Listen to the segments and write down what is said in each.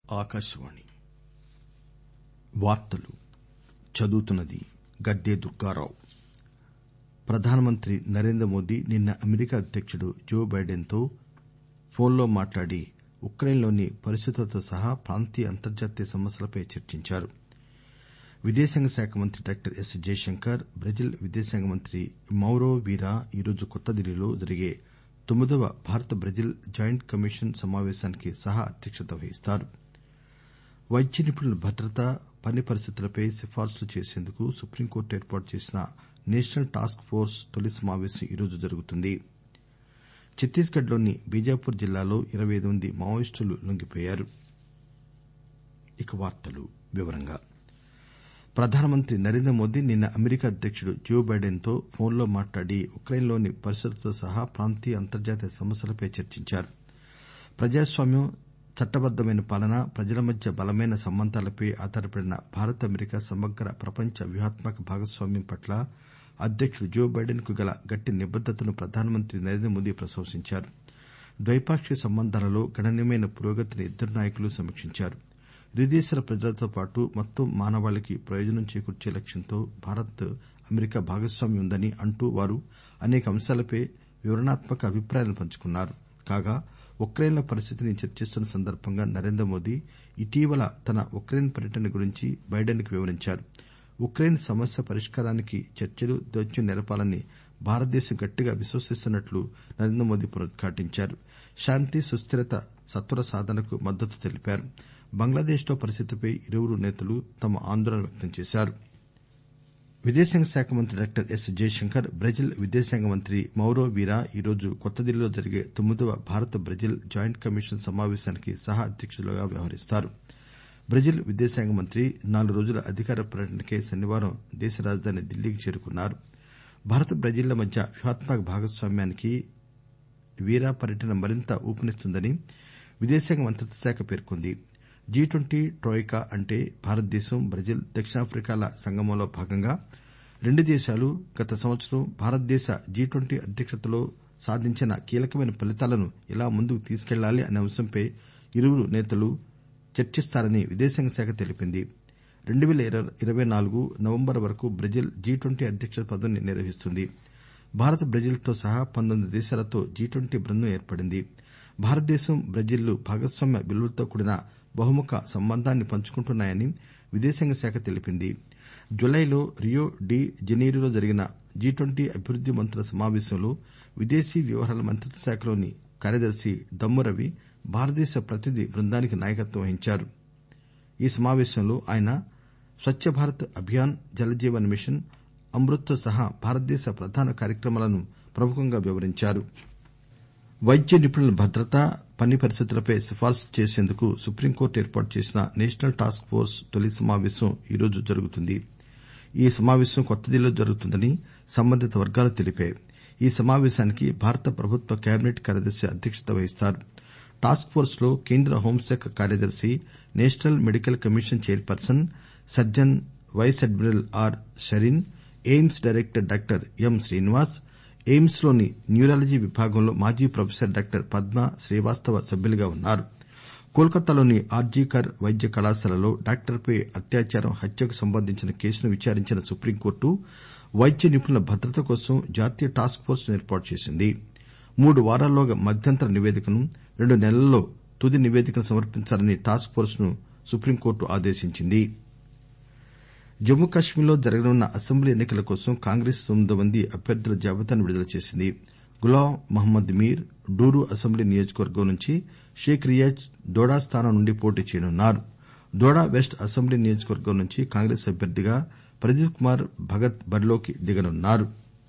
ఆకాశవాణి వార్తలు చదువుతున్నది గద్దె దుర్గారావు ప్రధానమంత్రి నరేంద్రమోదీ నిన్న అమెరికా అధ్యకుడు జో బైడెన్ తో ఫోన్లో మాట్లాడి ఉక్రెయిన్ లోని పరిస్థితులతో సహా ప్రాంతీయ అంతర్జాతీయ సమస్యలపై చర్చించారు విదేశాంగ శాఖ మంత్రి డాక్టర్ ఎస్ జయశంకర్ బ్రెజిల్ విదేశాంగ మంత్రి మౌరో వీరా ఈరోజు కొత్తదిల్లీలో జరిగే తొమ్మిదవ భారత బ్రెజిల్ జాయింట్ కమిషన్ సమాపేశానికి సహా అధ్యక్షత వహిస్తారు వైద్య నిపుణుల భద్రత పని పరిస్థితులపై సిఫార్సులు చేసేందుకు సుప్రీంకోర్టు ఏర్పాటు చేసిన నేషనల్ టాస్క్ ఫోర్స్ తొలి సమాపేశం ఈరోజు జరుగుతుంది ఛత్తీస్ గఢ్ లోని బీజాపూర్ జిల్లాలో ఇరవై అయిదు మంది మావోయిస్టులు లొంగిపోయారు ప్రధానమంత్రి నరేంద్రమోదీ నిన్న అమెరికా అధ్యకుడు జో బైడెన్ తో ఫోన్లో మాట్లాడి ఉక్రెయిన్ లోని పరిస్థితులతో సహా ప్రాంతీయ అంతర్జాతీయ సమస్యలపై చర్చించారు ప్రజాస్వామ్యం చట్టబద్దమైన పాలన ప్రజల మధ్య బలమైన సంబంధాలపై ఆధారపడిన భారత్ అమెరికా సమగ్ర ప్రపంచ వ్యూహాత్మక భాగస్వామ్యం పట్ల అధ్యకుడు జో బైడెన్ కు గల గట్టి నిబద్దతను ప్రధానమంత్రి నరేంద్రమోదీ ప్రశంసించారు ద్వైపాక్షిక సంబంధాలలో గణనీయమైన పురోగతిని ఇద్దరు నాయకులు సమీక్షించారు ఇరు దేశాల ప్రజలతో పాటు మొత్తం మానవాళికి ప్రయోజనం చేకూర్చే లక్ష్యంతో భారత్ అమెరికా భాగస్వామ్యం ఉందని అంటూ వారు అనేక అంశాలపై వివరణాత్మక అభిప్రాయాలను పంచుకున్నారు కాగా ఉక్రెయిన్ లో పరిస్థితిని చర్చిస్తున్న సందర్బంగా నరేంద్రమోదీ ఇటీవల తన ఉక్రెయిన్ పర్యటన గురించి బైడెన్ కు వివరించారు ఉక్రెయిన్ సమస్య పరిష్కారానికి చర్చలు దౌత్యం నెరపాలని భారతదేశం గట్టిగా విశ్వసిస్తున్నట్లు నరేంద్రమోదీ పునరుద్ఘాటించారు శాంతి సుస్దిరత సత్వర సాధనకు మద్దతు తెలిపారు బంగ్లాదేశ్ లో పరిస్థితిపై ఇరువురు నేతలు తమ ఆందోళన వ్యక్తం చేశారు విదేశాంగ శాఖ మంత్రి డాక్టర్ ఎస్ జయశంకర్ బ్రెజిల్ విదేశాంగ మంత్రి మౌరో వీరా ఈరోజు కొత్తదిల్లీలో జరిగే తొమ్మిదవ భారత బ్రెజిల్ జాయింట్ కమిషన్ సమాపేశానికి సహా అధ్యకులుగా వ్యవహరిస్తారు బ్రెజిల్ విదేశాంగ మంత్రి నాలుగు రోజుల అధికార పర్యటనకై శనివారం దేశ రాజధాని ఢిల్లీకి చేరుకున్నారు భారత్ బ్రెజిల్ ల మధ్య వ్యూహాత్మక భాగస్వామ్యానికి వీరా పర్యటన మరింత ఊపునిస్తుందని విదేశాంగ మంత్రిత్వ శాఖ పేర్కొంది జి ట్వంటీ ట్రోయికా అంటే భారతదేశం బ్రెజిల్ దక్షిణాఫ్రికాల సంగమంలో భాగంగా రెండు దేశాలు గత సంవత్సరం భారతదేశ జి ట్వంటీ అధ్యక్షతలో సాధించిన కీలకమైన ఫలితాలను ఎలా ముందుకు తీసుకెళ్లాలి అనే అంశంపై ఇరువురు నేతలు చర్చిస్తారని విదేశాంగ శాఖ తెలిపింది రెండు పేల ఇరవై నాలుగు నవంబర్ వరకు బ్రెజిల్ జి ట్వంటీ అధ్యక్ష పదవిని నిర్వహిస్తుంది భారత్ బ్రెజిల్ తో సహా పంతొమ్మిది దేశాలతో జి ట్వంటీ బృందం ఏర్పడింది భారతదేశం బ్రెజిల్ లు భాగస్వామ్య విలువలతో కూడిన బహుముఖ సంబంధాన్ని పంచుకుంటున్నాయని విదేశాంగ శాఖ తెలిపింది జులైలో రియో డి జనీరోలో జరిగిన జి ట్వంటీ అభివృద్ది మంత్రుల సమాపేశంలో విదేశీ వ్యవహారాల మంత్రిత్వ శాఖలోని కార్యదర్శి దమ్ము రవి భారతదేశ ప్రతినిధి బృందానికి నాయకత్వం వహించారు ఈ సమాపేశంలో ఆయన స్వచ్చ భారత్ అభియాన్ జల్ జీవన్ మిషన్ అమృత్ తో సహా భారతదేశ ప్రధాన కార్యక్రమాలను ప్రముఖంగా వివరించారు వైద్య నిపుణుల భద్రత పని పరిస్థితులపై సిఫార్సులు చేసేందుకు సుప్రీంకోర్టు ఏర్పాటు చేసిన నేషనల్ టాస్క్ ఫోర్స్ తొలి సమాపేశం ఈరోజు జరుగుతుంది ఈ సమాపేశం కొత్తదిల్లీలో జరుగుతుందని సంబంధిత వర్గాలు తెలిపాయి ఈ సమాపేశానికి భారత ప్రభుత్వ కేబినెట్ కార్యదర్శి అధ్యక్షత వహిస్తారు టాస్క్ ఫోర్స్ లో కేంద్ర హోంశాఖ కార్యదర్శి national medical commission chairperson surgeon vice admiral R Sarin AIIMS director doctor M Srinivas AIIMS లోని న్యూరాలజీ విభాగంలో మాజీ ప్రొఫెసర్ డాక్టర్ పద్మ శ్రీవాస్తవ సభ్యులుగా ఉన్నారు కోల్కతాలోని ఆర్జీ కర్ వైద్య కళాశాలలో డాక్టర్పై అత్యాచారం హత్యకు సంబంధించిన కేసును విచారించిన సుప్రీంకోర్టు వైద్య నిపుణుల భద్రత కోసం జాతీయ టాస్క్ ఫోర్స్ ను ఏర్పాటు చేసింది మూడు వారాల్లోగా మధ్యంతర నివేదికను రెండు నెలల్లో తుది నివేదికను సమర్పించాలని టాస్క్ ఫోర్స్ ను సుప్రీంకోర్టు ఆదేశించింది జమ్మూ కశ్మీర్ లో జరగనున్న అసెంబ్లీ ఎన్ని కల కోసం కాంగ్రెస్ తొమ్మిది మంది అభ్యర్థుల జాబితాను విడుదల చేసింది గులాం మహ్మద్ మీర్ డూరు అసెంబ్లీ నియోజకవర్గం నుంచి షేక్ రియాజ్ దోడా స్థానం నుండి పోటీ చేయనున్నారు దోడా వెస్ట్ అసెంబ్లీ నియోజకవర్గం నుంచి కాంగ్రెస్ అభ్యర్థిగా ప్రదీప్ కుమార్ భగత్ బరిలోకి దిగనున్నారు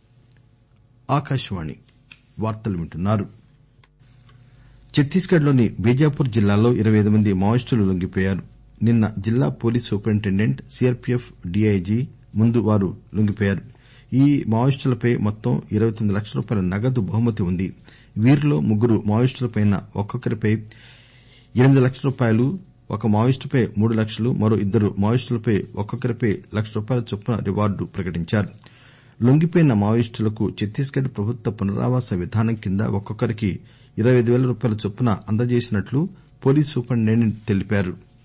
ఛత్తీస్ గఢ్ లోని బీజాపూర్ జిల్లాలో ఇరవై అయిదు మంది మావోయిస్టులు లొంగిపోయారు నిన్న జిల్లా పోలీస్ సూపరింటెండెంట్ సీఆర్పీఎఫ్ డీఐజీ ముందు వారు లొంగిపోయారు ఈ మావోయిస్టులపై మొత్తం ఇరవై తొమ్మిది లక్షల రూపాయల నగదు బహుమతి ఉంది వీరిలో ముగ్గురు మావోయిస్టులపై ఒక్కొక్కరిపై ఎనిమిది లక్షల రూపాయలు ఒక మావోయిస్టుపై మూడు లక్షలు మరో ఇద్దరు మావోయిస్టులపై ఒక్కొక్కరిపై లక్ష రూపాయల చొప్పున రివార్డు ప్రకటించారు లొంగిపోయిన మావోయిస్టులకు ఛత్తీస్ గఢ్ ప్రభుత్వ పునరావాస విధానం కింద ఒక్కొక్కరికి ఇరవై అయిదు పేల రూపాయల చొప్పున అందజేసినట్లు పోలీస్ సూపరింటెండెంట్ తెలిపారు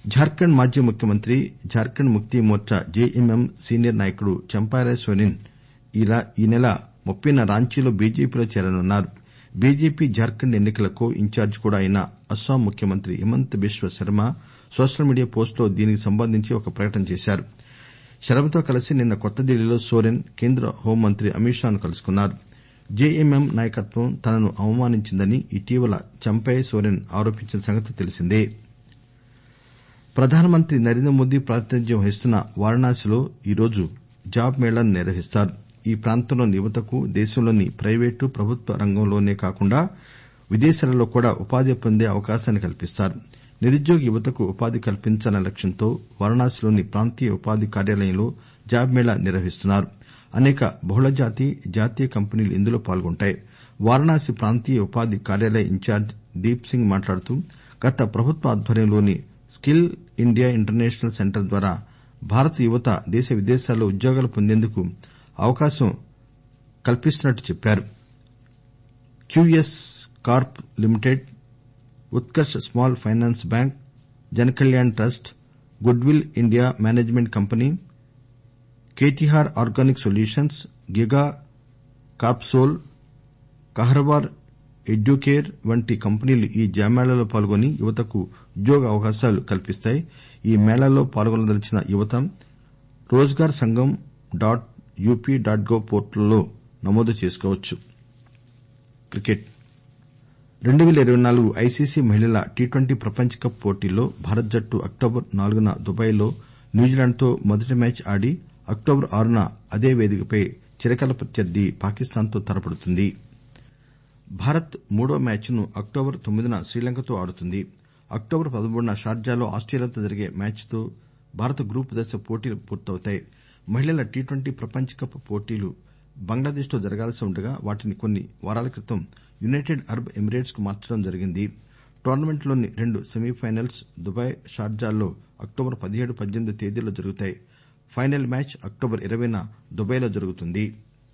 జార్ఖండ్ మాజీ ముఖ్యమంత్రి జార్ఖండ్ ముక్తి మోర్చా జెఎంఎం సీనియర్ నాయకుడు చంపారాయ్ సోరెన్ ఈ నెల ముప్పైన రాంచీలో బీజేపీలో చేరనున్నారు బీజేపీ జార్ఖండ్ ఎన్ని కల కో ఇన్ఛార్జి కూడా అయిన అస్పాం ముఖ్యమంత్రి Himanta Biswa Sarma social media post లో దీనికి సంబంధించి ఒక ప్రకటన చేశారు శర్మతో కలిసి నిన్న కొత్తదిల్లీలో సోరెన్ కేంద్ర హోంమంత్రి అమిత్ షాను కలుసుకున్నారు జెఎంఎం నాయకత్వం తనను అవమానించిందని ఇటీవల చంపై సోరెన్ ఆరోపించిన సంగతి తెలిసిందే ప్రధానమంత్రి నరేంద్రమోదీ ప్రాతినిధ్యం వహిస్తున్న వారణాసిలో ఈరోజు జాబ్ మేళాను నిర్వహిస్తారు ఈ ప్రాంతంలోని యువతకు దేశంలోని ప్రైవేటు ప్రభుత్వ రంగంలోనే కాకుండా విదేశాలలో కూడా ఉపాధి పొందే అవకాశాన్ని కల్పిస్తారు నిరుద్యోగ యువతకు ఉపాధి కల్పించాలనే లక్ష్యంతో వారణాసిలోని ప్రాంతీయ ఉపాధి కార్యాలయంలో జాబ్ మేళా నిర్వహిస్తున్నారు అనేక బహుళజాతి జాతీయ కంపెనీలు ఇందులో పాల్గొంటాయి వారణాసి ప్రాంతీయ ఉపాధి కార్యాలయ ఇన్ఛార్జి దీప్ సింగ్ మాట్లాడుతూ గత ప్రభుత్వ ఆధ్వర్యంలోని స్కిల్ ఇండియా ఇంటర్నేషనల్ సెంటర్ ద్వారా భారత యువత దేశ విదేశాల్లో ఉద్యోగాలు పొందేందుకు అవకాశం కల్పిస్తున్నట్లు చెప్పారు QS corp limited Utkarsh small finance bank Jan Kalyan trust goodwill India management company Ketihar organic solutions giga corpsol Kaharwar educare వంటి కంపెనీలు ఈ జామ్మేళాలో పాల్గొని యువతకు ఉద్యోగ అవకాశాలు కల్పిస్తాయి ఈ మేళాలో పాల్గొనదలచిన యువత Rozgar Sangam dot UP dot gov పోర్టల్లో నమోదు చేసుకోవచ్చు రెండు పేల ఇరవై నాలుగు ఐసీసీ మహిళల టీ ట్వంటీ ప్రపంచ కప్ పోటీల్లో భారత జట్టు అక్టోబర్ నాలుగున దుబాయ్లో న్యూజిలాండ్ తో మొదటి మ్యాచ్ ఆడి అక్టోబర్ ఆరున అదే వేదికపై చిరకాల ప్రత్యర్థి పాకిస్తాన్ తో తలపడుతుంది భారత్ మూడో మ్యాచ్ ను అక్టోబర్ తొమ్మిదిన శ్రీలంకతో ఆడుతుంది అక్టోబర్ పదమూడున షార్జాలో ఆస్టేలియాతో జరిగే మ్యాచ్ తో భారత గ్రూప్ దశ పోటీలు పూర్తవుతాయి మహిళల టీ ట్వంటీ ప్రపంచ కప్ పోటీలు బంగ్లాదేశ్ లో జరగాల్సి ఉండగా వాటిని కొన్ని వారాల క్రితం యునైటెడ్ అరబ్ ఎమిరేట్స్ కు మార్చడం జరిగింది టోర్నమెంట్ లోని రెండు సెమీఫైనల్స్ దుబాయ్ షార్జాల్లో అక్టోబర్ పదిహేడు పద్దెనిమిది తేదీల్లో జరుగుతాయి ఫైనల్ మ్యాచ్ అక్టోబర్ ఇరవైన దుబాయ్ లో జరుగుతుంది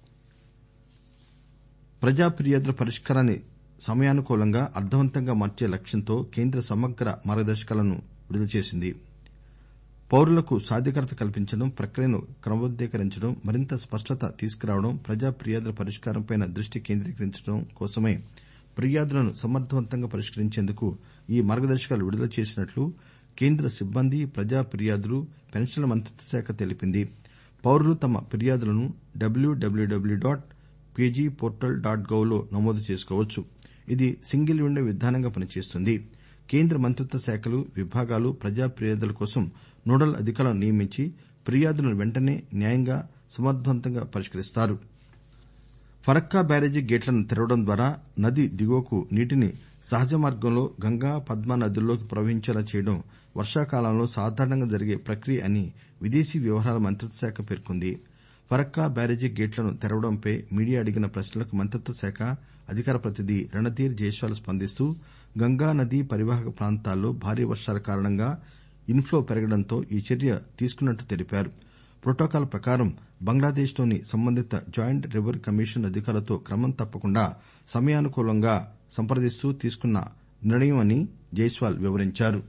ప్రజా ఫిర్యాదుల పరిష్కారాన్ని సమయానుకూలంగా అర్దవంతంగా మార్చే లక్ష్యంతో కేంద్ర సమగ్ర మార్గదర్శకాలను విడుదల చేసింది పౌరులకు సాధికారత కల్పించడం ప్రక్రియను క్రమబద్దీకరించడం మరింత స్పష్టత తీసుకురావడం ప్రజా ఫిర్యాదుల పరిష్కారంపై దృష్టి కేంద్రీకరించడం కోసమే ఫిర్యాదులను సమర్దవంతంగా పరిష్కరించేందుకు ఈ మార్గదర్శకాలు విడుదల చేసినట్లు కేంద్ర సిబ్బంది ప్రజా ఫిర్యాదులు పెన్షన్ల మంత్రిత్వ శాఖ తెలిపింది పౌరులు తమ ఫిర్యాదులను W W W dot PG portal dot gov లో నమోదు చేసుకోవచ్చు ఇది సింగిల్ విండో విధానంగా పనిచేస్తుంది కేంద్ర మంత్రిత్వ శాఖలు విభాగాలు ప్రజా ఫిర్యాదుల కోసం నోడల్ అధికారులను నియమించి ఫిర్యాదులను వెంటనే న్యాయంగా సమర్దవంతంగా పరిష్కరిస్తారు ఫరక్కా బ్యారేజీ గేట్లను తెరవడం ద్వారా నది దిగువకు నీటిని సహజ మార్గంలో గంగా పద్మా నదుల్లోకి ప్రవహించేలా చేయడం వర్షాకాలంలో సాధారణంగా జరిగే ప్రక్రియ అని విదేశీ వ్యవహారాల మంత్రిత్వ శాఖ పేర్కొంది ఫరక్కా బ్యారేజీ గేట్లను తెరవడంపై మీడియా అడిగిన ప్రశ్నలకు మంత్రిత్వ శాఖ అధికార ప్రతినిధి రణధీర్ జైస్వాల్ స్పందిస్తూ గంగా నదీ పరివాహక ప్రాంతాల్లో భారీ వర్షాల కారణంగా ఇన్ ప్లో పెరగడంతో ఈ చర్య తీసుకున్నట్లు తెలిపారు ప్రోటోకాల్ ప్రకారం బంగ్లాదేశ్ లోని సంబంధిత జాయింట్ రివర్ కమిషన్ అధికారులతో క్రమం తప్పకుండా సమయానుకూలంగా సంప్రదిస్తూ తీసుకున్న నిర్ణయమని జైస్వాల్ వివరించారు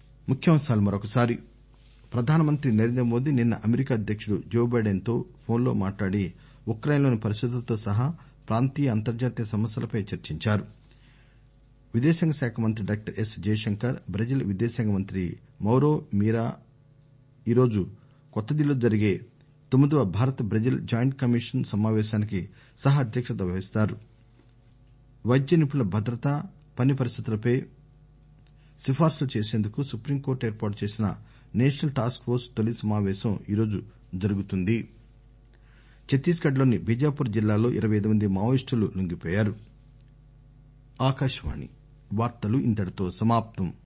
ప్రధానమంత్రి నరేంద్రమోదీ నిన్న అమెరికా అధ్యకుడు జో బైడెన్ తో ఫోన్లో మాట్లాడి ఉక్రెయిన్లోని పరిస్థితులతో సహా ప్రాంతీయ అంతర్జాతీయ సమస్యలపై చర్చించారు విదేశాంగ శాఖ మంత్రి డాక్టర్ ఎస్ జయశంకర్ బ్రెజిల్ విదేశాంగ మంత్రి మౌరో మీరా ఈరోజు కొత్తదిల్లీలో జరిగే తొమ్మిదవ భారత్ బ్రెజిల్ జాయింట్ కమిషన్ సమావేశానికి సహ అధ్యక్షత వహిస్తారు వైద్య నిపుణుల భద్రత పని పరిస్థితులపై సిఫార్సులు చేసేందుకు సుప్రీంకోర్టు ఏర్పాటు చేసిన నేషనల్ టాస్క్ ఫోర్స్ తొలి సమావేశం ఈరోజు జరుగుతుంది ఛత్తీస్ గఢ్ లోని బీజాపూర్ జిల్లాలో ఇరవై అయిదు మంది మావోయిస్టులు లొంగిపోయారు